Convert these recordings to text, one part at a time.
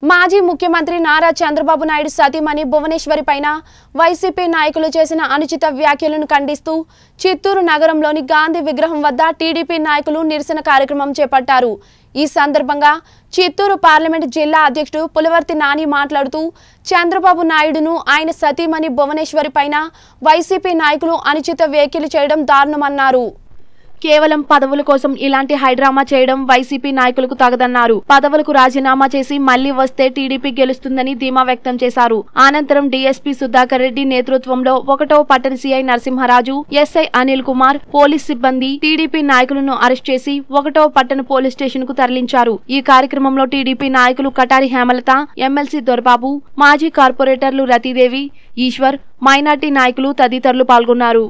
మాజీ ముఖ్యమంత్రి నారా చంద్రబాబు నాయుడు సతీమణి భువనేశ్వరి పైన వైసీపీ నాయకులు చేసిన అనుచిత వ్యాఖ్యలను ఖండిస్తూ చిత్తూరు నగరంలోని గాంధీ విగ్రహం వద్ద టీడీపీ నాయకులు నిరసన కార్యక్రమం చేపట్టారు ఈ సందర్భంగా చిత్తూరు పార్లమెంట్ జిల్లా అధ్యక్షుడు పులవర్తి నాని మాట్లాడుతూ చంద్రబాబు నాయుడును ఆయన సతీమణి భువనేశ్వరి పైన వైసీపీ నాయకులు అనుచిత వ్యాఖ్యలు చేయడం దారుణమన్నారు కేవలం పదవుల కోసం ఇలాంటి హైడ్రామా చేయడం వైసీపీ నాయకులకు తగదన్నారు పదవులకు రాజీనామా చేసి మళ్లీ వస్తే టీడీపీ గెలుస్తుందని ధీమా వ్యక్తం చేశారు అనంతరం డీఎస్పీ సుధాకర్ రెడ్డి నేతృత్వంలో ఒకటో పట్టణ CI Narasimharaju SI Anil Kumar police సిబ్బంది టీడీపీ నాయకులను అరెస్ట్ చేసి ఒకటో పట్టణ పోలీస్ స్టేషన్ కు తరలించారు ఈ కార్యక్రమంలో టీడీపీ నాయకులు కటారి హేమలత ఎమ్మెల్సీ దొరబాబు మాజీ కార్పొరేటర్లు రతీదేవి ఈశ్వర్ మైనార్టీ నాయకులు తదితరులు పాల్గొన్నారు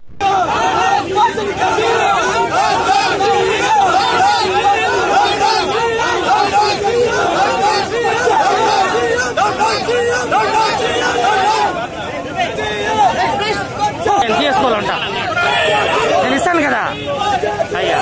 నేను తీసుకోవాలంట నేను ఇస్తాను కదా అయ్యా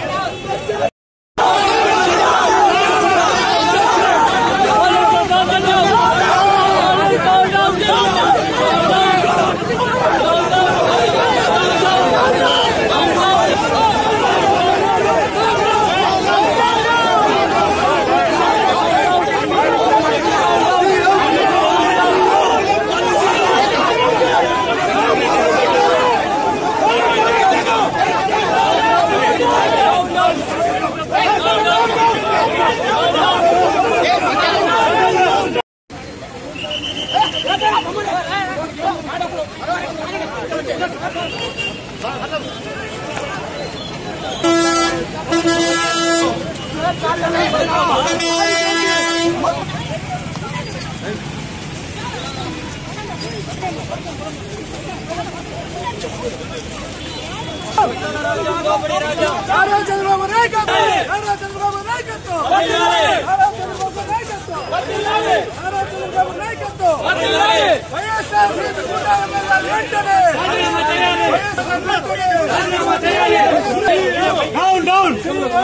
నారా చంద్రబాబు నాయకత్వం నారా చంద్రబాబు నాయకత్వం నారా చంద్రబాబు నాయకత్వం నారా చంద్రబాబు నాయకత్వం వైఎస్ఆర్ సీపీ కూడా ఎమ్మెల్యేలు వెంటనే వైఎస్ఆర్ వెంటనే